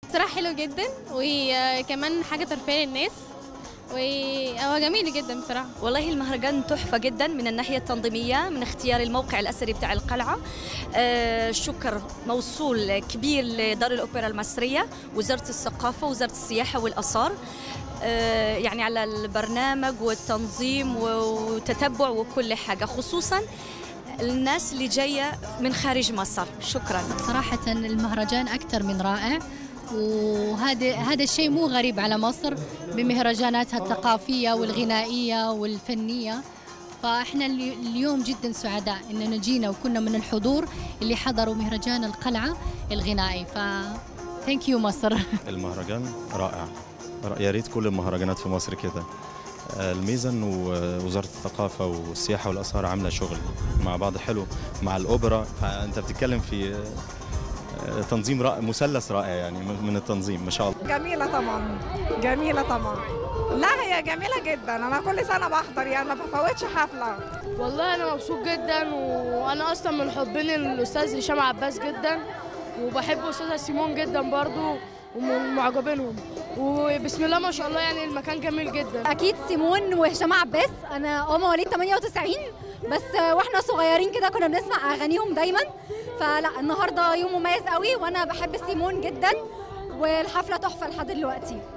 صراحة حلو جدا وكمان حاجة ترفيه للناس وهو جميل جدا بصراحة والله المهرجان تحفة جدا من الناحية التنظيمية من اختيار الموقع الأثري بتاع القلعة آه شكر موصول كبير لدار الأوبرا المصرية وزارة الثقافة وزارة السياحة والآثار آه يعني على البرنامج والتنظيم وتتبع وكل حاجة خصوصا الناس اللي جاية من خارج مصر شكرا صراحة المهرجان أكثر من رائع وهذا هذا الشيء مو غريب على مصر بمهرجاناتها الثقافية والغنائية والفنية فاحنا اليوم جدا سعداء اننا جينا وكنا من الحضور اللي حضروا مهرجان القلعة الغنائي ف ثانك يو مصر المهرجان رائع يا ريت كل المهرجانات في مصر كده الميزه انه وزاره الثقافه والسياحه والاثار عامله شغل مع بعض حلو مع الاوبرا فانت بتتكلم في تنظيم رائع مثلث رائع يعني من التنظيم ما شاء الله جميله طبعا جميله طبعا لا هي جميله جدا انا كل سنه بحضر يعني ما بفوتش حفله والله انا مبسوط جدا وانا اصلا من محبين الاستاذ هشام عباس جدا وبحب استاذه سيمون جدا برضو ومن معجبينهم وبسم الله ما شاء الله يعني المكان جميل جدا اكيد سيمون وهشام عباس انا ام مواليد 98 بس واحنا صغيرين كده كنا بنسمع اغانيهم دايما فلا النهارده يوم مميز قوي وانا بحب سيمون جدا والحفله تحفه لحد دلوقتي